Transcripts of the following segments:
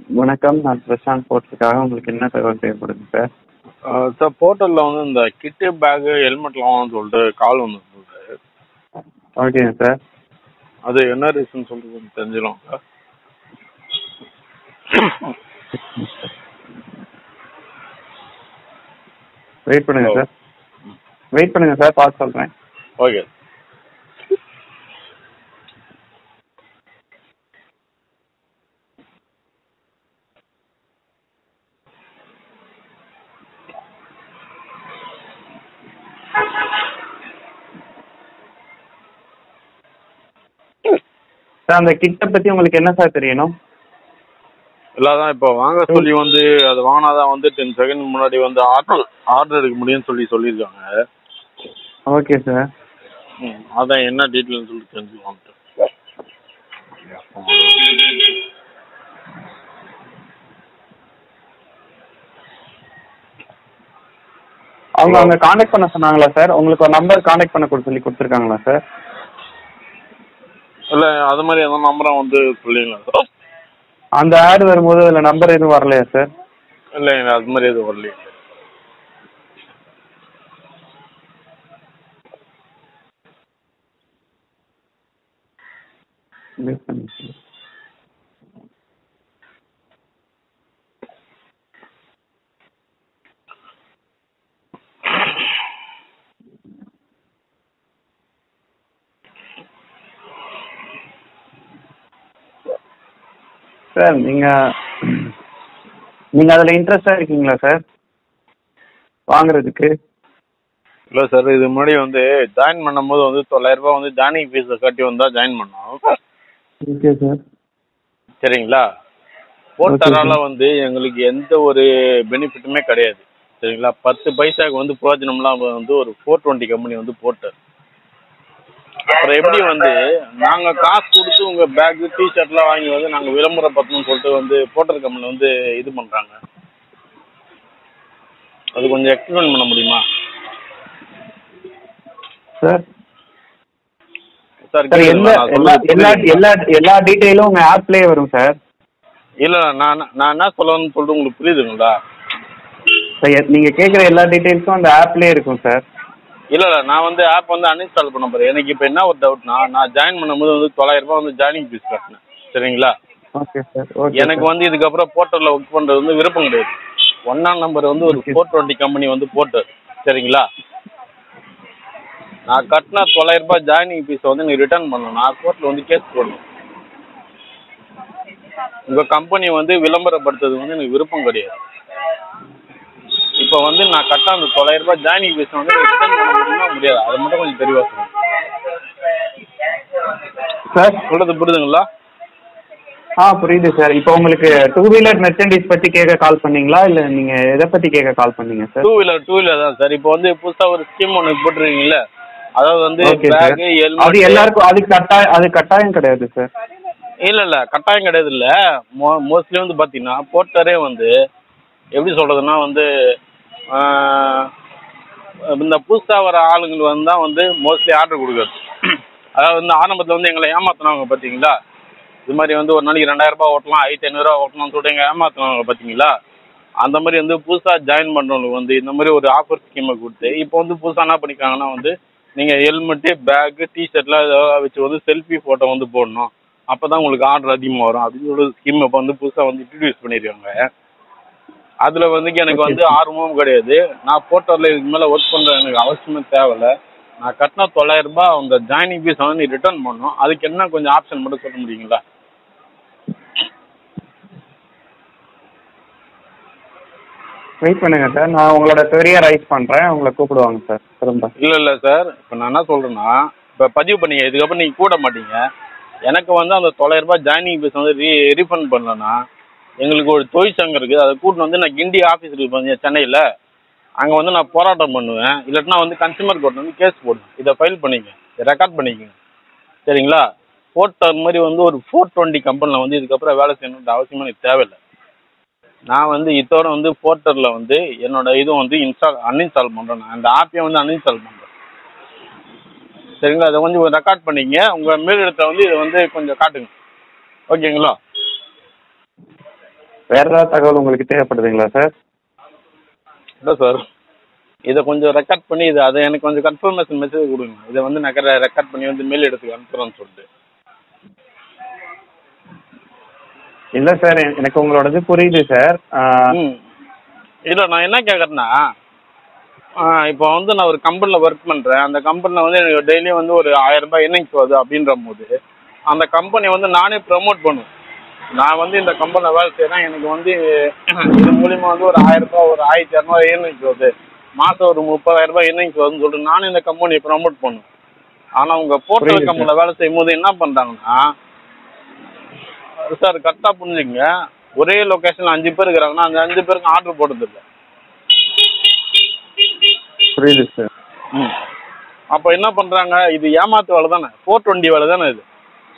வணக்கம் நான் பிரசாந்த் போர்ட்ஸுக்காக உங்களுக்கு என்ன தகவல் தேவைப்படுது சார் சார் போர்ட்டலில் வந்து இந்த கிட்டு பேகு ஹெல்மெட்லாம் வாங்கணும்னு சொல்லிட்டு கால் வந்துருந்தது ஓகேங்க சார் அது என்ன ரீசன் சொல்லிட்டு கொஞ்சம் தெரிஞ்சிடும் சார் வெயிட் பண்ணுங்க Hello. சார் வெயிட் பண்ணுங்க சார் பார்த்து சொல்கிறேன் ஓகே சார் அந்த கிட்டை பற்றி உங்களுக்கு என்ன சார் தெரியணும் இல்லாதான் இப்போ வாங்க சொல்லி வந்து அது வாங்கினாதான் வந்து டென் செகண்ட் முன்னாடி வந்து ஆர்டர் ஆர்டர் எடுக்க முடியும்னு சொல்லி சொல்லியிருக்காங்க ஓகே சார் ம் அதான் என்ன டீட்டெயில்னு சொல்லி தெரிஞ்சுக்கலான்ட்டு அவங்க அவங்க காண்டாக்ட் பண்ண சொன்னாங்களா சார் உங்களுக்கு ஒரு நம்பர் காண்டாக்ட் பண்ண கொடுத்து சொல்லி கொடுத்துருக்காங்களா சார் இல்லை அது மாதிரி எதனா நம்பரை வந்து சொல்லிங்களா சார் அந்த ஆட் வரும்போது அதில் நம்பர் எதுவும் வரலையா சார் இல்லை இல்லை அது மாதிரி எதுவும் வரலையே Wait பண்ணுங்க sir. சார் நீங்கள் நீங்கள் அதில் இன்ட்ரெஸ்டாக இருக்கீங்களா சார் வாங்குறதுக்கு இல்லை சார் இது முன்னாடி வந்து ஜாயின் பண்ணும்போது வந்து தொள்ளாயிரம் ரூபாய் வந்து ஜாயினிங் ஃபீஸை கட்டி வந்தால் ஜாயின் பண்ணோம் ஓகே சார் சரிங்களா போர்ட்டரால வந்து எங்களுக்கு எந்த ஒரு பெனிஃபிட்டுமே கிடையாது சரிங்களா பத்து பைசாக்கு வந்து பிரயோஜனம்லாம் வந்து ஒரு ஃபோர் டுவெண்ட்டி கம்பெனி வந்து போட்டார் அப்புறம் எப்படி வந்து நாங்கள் காசு கொடுத்து உங்கள் பேக்கு டிஷர்ட்லாம் வாங்கி வந்து நாங்கள் விளம்பரப்படுத்தணும்னு சொல்லிட்டு வந்து போர்ட்டர் கம்பெனி வந்து இது பண்ணுறாங்க அது கொஞ்சம் எக்ஸ்பிளைன் பண்ண முடியுமா சார் சார் சார் எல்லா எல்லா எல்லா எல்லா எல்லா டீட்டெயிலும் உங்கள் ஆப்லேயே வரும் சார் இல்லை நான் நான் என்ன சொல்லணும்னு சொல்லிட்டு உங்களுக்கு புரியுதுங்களா சார் நீங்கள் கேட்குற எல்லா டீட்டெயில்ஸும் அந்த ஆப்லேயே இருக்கும் சார் இல்லை இல்லை நான் வந்து ஆப் வந்து அன்இன்ஸ்டால் பண்ண போகிறேன் எனக்கு இப்போ என்ன ஒரு டவுட்னா நான் ஜாயின் பண்ணும்போது வந்து தொள்ளாயிரம் ரூபாய் வந்து ஜாயினிங் ஃபீஸ் கட்டினேன் சரிங்களா ஓகே சார் ஓகே எனக்கு வந்து இதுக்கப்புறம் போர்ட்டலில் ஒர்க் பண்ணுறது வந்து விருப்பம் கிடையாது ஒன்றாம் நம்பர் வந்து ஒரு Okay. ஃபோர் டுவெண்ட்டி கம்பெனி வந்து போட்டு சரிங்களா நான் கட்டின தொள்ளாயிரம் ரூபாய் ஜாயினிங் ஃபீஸை வந்து நீ ரிட்டர்ன் பண்ணணும் நான் கோர்ட்டில் வந்து கேஸ் போடணும் உங்கள் கம்பெனி வந்து விளம்பரப்படுத்துறது வந்து எனக்கு விருப்பம் கிடையாது இப்போ வந்து நான் கட்ட அந்த தொள்ளாயிரம் ரூபாய் ஜாயினிங் ஃபீஸை வந்து ரிட்டர்ன் பண்ண முடியுமா முடியாது அதை மட்டும் கொஞ்சம் தெளிவாக சொல்லுங்கள் சார் சொல்கிறது புரியுதுங்களா ஆ புரியுது சார் இப்போ உங்களுக்கு டூ வீலர் மெர்ச்சன்டைஸ் பற்றி கேட்க கால் பண்ணீங்களா இல்லை நீங்கள் எதை பற்றி கேட்க கால் பண்ணீங்க sir two wheeler two wheeler தான் சார் இப்போ வந்து புதுசாக ஒரு ஸ்கீம் ஒன்று போட்டிருக்கீங்கல்ல அதாவது வந்து ஓகே சார் பேகு அது ஹெல்மெட் எல்லாருக்கும் அது கட்டாயம் அது கட்டாயம் கிடையாது சார் இல்லை இல்லை கட்டாயம் கிடையாது இல்லை மோ மோஸ்ட்லி வந்து பார்த்தீங்கன்னா போர்ட்டரே வந்து எப்படி சொல்கிறதுனா வந்து ஆஹ், இந்த புதுசாக வர ஆளுங்களுக்கு வந்து தான் வந்து மோஸ்ட்லி ஆர்டர் கொடுக்குறது அதாவது வந்து ஆரம்பத்தில் வந்து எங்களை ஏமாத்துனவங்க பார்த்தீங்களா இது மாதிரி வந்து ஒரு நாளைக்கு ரெண்டாயிரம் ரூபாய் ஓட்டலாம் ஐநூத்தி ஐநூறுரூவா ஓட்டலாம்னு சொல்லிட்டு எங்கள் ஏமாத்துனவங்க பார்த்தீங்களா அந்த மாதிரி வந்து புதுசாக ஜாயின் பண்ணுறவங்களுக்கு வந்து இந்த மாதிரி ஒரு ஆஃபர் ஸ்கீமை கொடுத்து இப்போ வந்து புதுசாக என்ன பண்ணிருக்காங்கன்னா வந்து நீங்கள் ஹெல்மெட்டு பேக்கு டிஷர்ட்லாம் ஏதாவது வச்சு வந்து செல்ஃபி ஃபோட்டோ வந்து போடணும் அப்போ தான் உங்களுக்கு ஆர்டர் அதிகமாக வரும் அப்படின்னு சொல்லி ஸ்கீம் இப்போ வந்து புதுசாக வந்து இன்ட்ரடியூஸ் பண்ணியிருக்காங்க அதில் வந்து எனக்கு வந்து ஆர்வமும் கிடையாது நான் போர்ட்டரில் இதுக்கு மேலே ஒர்க் பண்ணுற எனக்கு அவசியமே தேவையில்ல நான் கட்டின தொள்ளாயிரம் ரூபாய் அந்த ஜாயினிங் ஃபீஸ் வந்து நீ ரிட்டர்ன் பண்ணணும் அதுக்கு என்ன கொஞ்சம் ஆப்ஷன் மட்டும் சொல்ல முடியுங்களா வெயிட் பண்ணுங்க சார் நான் உங்களோட query-ய ரைஸ் பண்ணுறேன் உங்களை கூப்பிடுவாங்க சார் திரும்ப இல்லை இல்லை சார் இப்போ நான் என்ன சொல்கிறேன்னா இப்போ பதிவு பண்ணீங்க இதுக்கப்புறம் நீங்கள் கூட மாட்டீங்க எனக்கு வந்து அந்த தொள்ளாயிரம் ரூபாய் ஜாயினிங் ஃபீஸ் வந்து ரீ ரீஃபண்ட் பண்ணலன்னா எங்களுக்கு ஒரு தொழிற்சங்கம் இருக்குது அதை கூட்டின்னு வந்து நான் கிண்டி ஆஃபீஸ் இருக்கு பாருங்க சென்னையில் அங்கே வந்து நான் போராட்டம் பண்ணுவேன் இல்லாட்டினா வந்து கன்சியூமர் கோர்ட் வந்து கேஸ் போடுவேன் இதை ஃபைல் பண்ணிக்க இதை ரெக்கார்ட் பண்ணிக்கங்க சரிங்களா போர்ட்டர் மாதிரி வந்து ஒரு ஃபோர் டுவெண்ட்டி கம்பெனியில் வந்து இதுக்கப்புறம் வேலை செய்யணுன்ற அவசியமே எனக்கு தேவையில்லை நான் வந்து இதோட வந்து போர்ட்டரில் வந்து என்னோட இதுவும் வந்து இன்ஸ்டால் அன்இன்ஸ்டால் பண்ணுறேன் நான் அந்த ஆப்பையும் வந்து அன்இன்ஸ்டால் பண்ணுறேன் சரிங்களா அதை கொஞ்சம் ரெக்கார்ட் பண்ணிக்கங்க உங்கள் மேலிடத்தை வந்து இதை வந்து கொஞ்சம் காட்டுங்க ஓகேங்களா வேற ஏதாவது தகவல் உங்களுக்கு தேவைப்படுதுங்களா சார் இல்லை சார் இதை கொஞ்சம் ரெக்கார்ட் பண்ணி இதை அதை எனக்கு கொஞ்சம் கன்ஃபர்மேஷன் மெசேஜ் கொடுங்க இதை வந்து நான் ரெக்கார்ட் பண்ணி வந்து மெயில் எடுத்து அனுப்புகிறேன்னு சொல்லிட்டு இல்லை சார் எனக்கு உங்களோடது புரியுது சார் ம் இல்லை நான் என்ன கேட்குறேன்னா இப்போ வந்து நான் ஒரு கம்பெனியில் ஒர்க் பண்ணுறேன் அந்த கம்பெனியில் வந்து எனக்கு டெய்லியும் வந்து ஒரு ஆயிரம் ரூபாய் இன்னிங்ஸ் வருது அப்படின்ற போது அந்த கம்பெனி வந்து நானே ப்ரமோட் பண்ணுவேன் நான் வந்து இந்த கம்பெனியில் வேலை செய்கிறேன் எனக்கு வந்து இது மூலிமா வந்து ஒரு ஆயிரம் ரூபாய் ஒரு ஆயிரத்தி இரநூறு இன்னிங்ஸ் வருது மாதம் ஒரு முப்பதாயிரம் ரூபாய் இன்னிங்ஸ் வருதுன்னு சொல்லிட்டு நானே இந்த கம்பெனியை ப்ரமோட் பண்ணுவேன் ஆனால் உங்கள் போர்ட்டல் புரியுது சார். கம்பெனியில் வேலை செய்யும் போது என்ன பண்ணுறாங்கன்னா சார் கரெக்டாக புரிஞ்சுங்க ஒரே லொக்கேஷனில் அஞ்சு பேர் இருக்கிறாங்கன்னா அந்த அஞ்சு பேருக்கு ஆர்டர் போடுறதில்ல புரியுது சார் ம் அப்போ என்ன பண்ணுறாங்க இது ஏமாத்து வேலை தானே ஃபோர் டுவெண்ட்டி வேலை தானே இது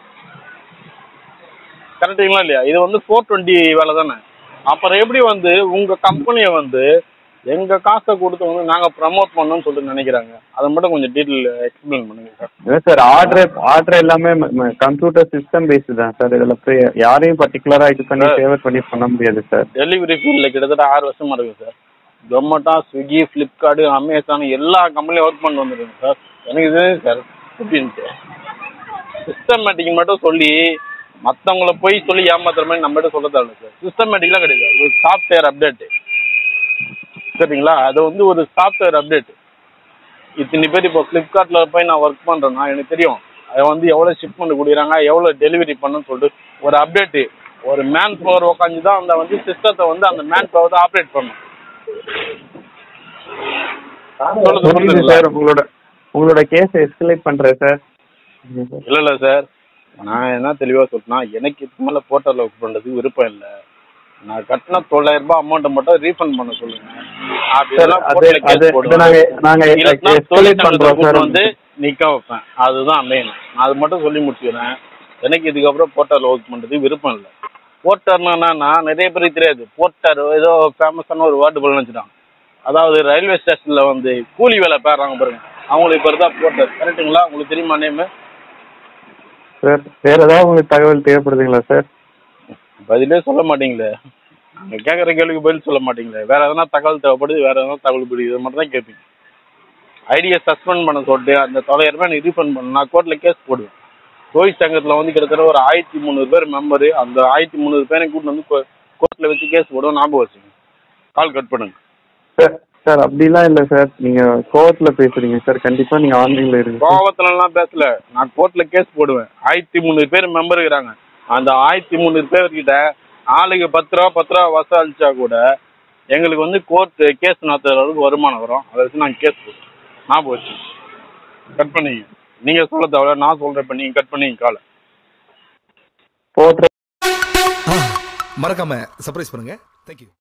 கரெக்டுங்களா இல்லையா இது வந்து ஃபோர் டுவெண்ட்டி வேலை தானே அப்புறம் எப்படி வந்து உங்கள் கம்பெனியை வந்து எங்கள் காசை கொடுத்து வந்து நாங்கள் ப்ரமோட் பண்ணணும்னு சொல்லிட்டு நினைக்கிறாங்க அதை மட்டும் கொஞ்சம் டீட்டெயில் எக்ஸ்பிளைன் பண்ணுங்க சார் இல்லை சார் ஆர்டர் ஆர்டர் எல்லாமே கம்ப்யூட்டர் சிஸ்டம் பேஸ்டு தான் சார் இதில் போய் யாரையும் பர்டிகுலராக இது பண்ணி Sir. ஃபேவர் பண்ணி பண்ண முடியாது சார் டெலிவரி ஃபீல்டில் கிட்டத்தட்ட ஆறு வருஷமா இருக்கு sir Zomato Swiggy Flipkart Amazon எல்லா கம்பெனியும் ஒர்க் பண்ணி வந்துருங்க சார் எனக்கு இது சார் எப்படின்ட்டு சிஸ்டமேட்டிக் மட்டும் சொல்லி மற்றவங்கள போய் சொல்லி ஏமாத்துற மாதிரி நம்மகிட்ட சொல்ல தேவை சார் சிஸ்டமேட்டிக்லாம் கிடையாது ஒரு சாஃப்ட்வேர் அப்டேட்டு சரிங்களா அது வந்து ஒரு சாஃப்ட்வேர் அப்டேட் இத்தனை பேர் இப்போ ஃப்ளிப்கார்ட்டில் போய் நான் ஒர்க் பண்ணுறேன்னா எனக்கு தெரியும் அதை வந்து எவ்வளோ ஷிப்மெண்ட் கொடுக்குறாங்க எவ்வளோ டெலிவரி பண்ணணும்னு சொல்லிட்டு ஒரு அப்டேட்டு ஒரு மேன் பவர் உட்காந்து தான் அந்த வந்து சிஸ்டத்தை வந்து அந்த மேன் பவர் தான் ஆப்ரேட் பண்ணும் சொல்லுங்க, புரியுது சொல்லுங்க. சார் உங்களோட உங்களோட கேஸை எஸ்கலேட் பண்ணுறேன் சார் இல்லை இல்லை சார் நான் என்ன தெளிவாக சொல்றேன்னா எனக்கு இதுக்கு மேலே போர்ட்டலில் ஒர்க் பண்ணுறதுக்கு விருப்பம் இல்லை நான் கட்டின தொள்ளாயிரம் ரூபாய் அமௌண்ட்டை மட்டும் ரீஃபண்ட் பண்ண சொல்லுங்க அப்படி சார், இதெல்லாம் அது- கோர்ட்டில் அது- கேஸ் இது போடுவேன் நாங்க- நாங்க இல்லைன்னா escalate தொழிற்சங்கத்தை பண்றோம் கூட்டு சார். வந்து நிற்க வைப்பேன் அதுதான் மெயின் நான் அது மட்டும் சொல்லி முடிச்சுக்கிறேன் எனக்கு இதுக்கப்புறம் போர்ட்டரில் ஒர்க் பண்ணுறதுக்கு விருப்பம் இல்லை போர்ட்டர்னா என்னன்னா நிறைய பேருக்கு தெரியாது போர்ட்டர் ஏதோ ஃபேமஸான ஒரு வேர்டு போல நினச்சிட்டாங்க அதாவது ரயில்வே ஸ்டேஷனில் வந்து கூலி வேலை பேடுறாங்க பாருங்க அவங்களுக்கு பேர் தான் போர்ட்டர் கரெக்ட்டுங்களா உங்களுக்கு தெரியுமா நேமு சார் வேற ஏதாவது உங்களுக்கு தகவல் தேவைப்படுதுங்களா சார் பதிலே சொல்ல மாட்டீங்களே நீங்கள் கேட்குற கேள்விக்கு பதில் சொல்ல மாட்டீங்களே வேறு எதனா தகவல் தேவைப்படுது வேறு எதனா தகவல் பிடிக்குது இதை மட்டும் தான் கேட்பீங்க ஐடியை சஸ்பெண்ட் பண்ண சொல்லிட்டு அந்த தொள்ளாயிரம் ரூபாய் நீ ரீஃபண்ட் பண்ண நான் கோர்ட்டில் கேஸ் போடுவேன் ரோஹித் சங்கத்தில் வந்து கிட்டத்தட்ட ஒரு ஆயிரத்தி முந்நூறு பேர் மெம்பரு அந்த ஆயிரத்தி முந்நூறு பேரை கூட்டு வந்து கோர்ட்டில் வச்சு கேஸ் போடுவோம் ஞாபகம் வச்சுங்க கால் கட் பண்ணுங்க சார் சார் அப்படிலாம் இல்லை சார் நீங்கள் கோவத்தில் பேசுறீங்க சார் கண்டிப்பாக நீங்கள் ஆன்லைனில் இருங்க சார். கோவத்துலலாம் பேசல நான் கோர்ட்டில் கேஸ் போடுவேன் ஆயிரத்தி முந்நூறு பேர் மெம்பர் இருக்கிறாங்க அந்த ஆயிரத்தி முந்நூறு பேர்கிட்ட ஆளுக்கு பத்து ரூபா பத்து ரூபா வசூலிச்சா கூட எங்களுக்கு வந்து கோர்ட் கேஸ் நடத்துற அளவுக்கு வருமானம் வரும் அதை வச்சு நாங்கள் கேஸ் போடுவோம் ஞாபகம் வச்சு கட் பண்ணிங்க நீங்கள் சொல்ல தேவை நான் சொல்கிறேன் இப்போ நீங்கள் கட் பண்ணிங்க காலை போட்டு மறக்காம சர்ப்ரைஸ் பண்ணுங்க தேங்க்யூ